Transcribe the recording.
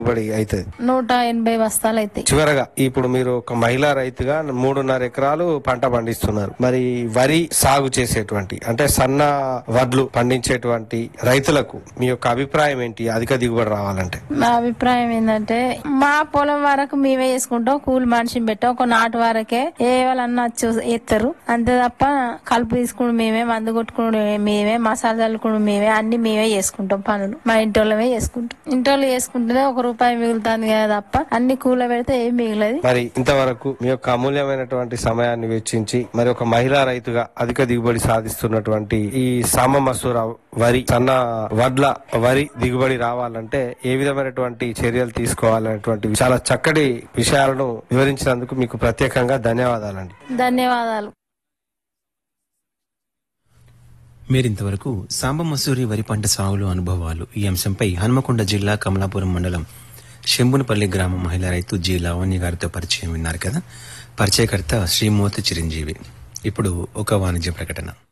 దిగుబడి అవుతుంది నూట ఎనభై బస్తాలు అవుతాయి చివరగా ఇప్పుడు మీరు ఒక మహిళా రైతుగా మూడున్నర ఎకరాలు పంట పండిస్తున్నారు మరి వరి సాగు చేసేటువంటి అంటే సన్న వడ్లు పండించేటువంటి రైతులకు మీ యొక్క అభిప్రాయం ఏంటి అధిక దిగుబడి రావాలంటే నా అభిప్రాయం ఏంటంటే మా పొలం వరకు మేమే చేసుకుంటాం కూలి మనిషిని పెట్టాం ఒక నాటు వరకే ఏ వాళ్ళన్నా వచ్చి ఎత్తారు అంతే తప్ప కలుపు తీసుకుని మేమే మందు కొట్టుకుని మేమే మసాలా చల్లుకుని మేమే అన్ని మేమే చేసుకుంటాం పనులు మా ఇంటోళ్ళమే చేసుకుంటాం ఇంటోళ్ళు చేసుకుంటేనే ఒక రూపాయి మిగులుతుంది కదా తప్ప అన్ని కూల పెడితే ఏం మిగిలదు మరి ఇంతవరకు మీ యొక్క అమూల్యమైనటువంటి సమయాన్ని వెచ్చించి మరి ఒక మహిళా రైతుగా అధిక దిగుబడి సాధిస్తున్నటువంటి ఈ సామ మసూర వరి సన్న వడ్ల వరి దిగుబడి రావాలంటే ఏ విధమైనటువంటి చర్యలు తీసుకోవాలనేటువంటి చాలా చక్కటి విషయాలను వివరించినందుకు మీకు ప్రత్యేకంగా ధన్యవాదాలండి ధన్యవాదాలు మీరింతవరకు సాంబ మసూరి వరి పంట సాగులో అనుభవాలు ఈ అంశంపై హనుమకొండ జిల్లా కమలాపురం మండలం శంభునపల్లి గ్రామ మహిళా రైతు జి లావణ్య గారితో పరిచయం విన్నారు కదా పరిచయకర్త శ్రీమూర్తి చిరంజీవి ఇప్పుడు ఒక వాణిజ్య ప్రకటన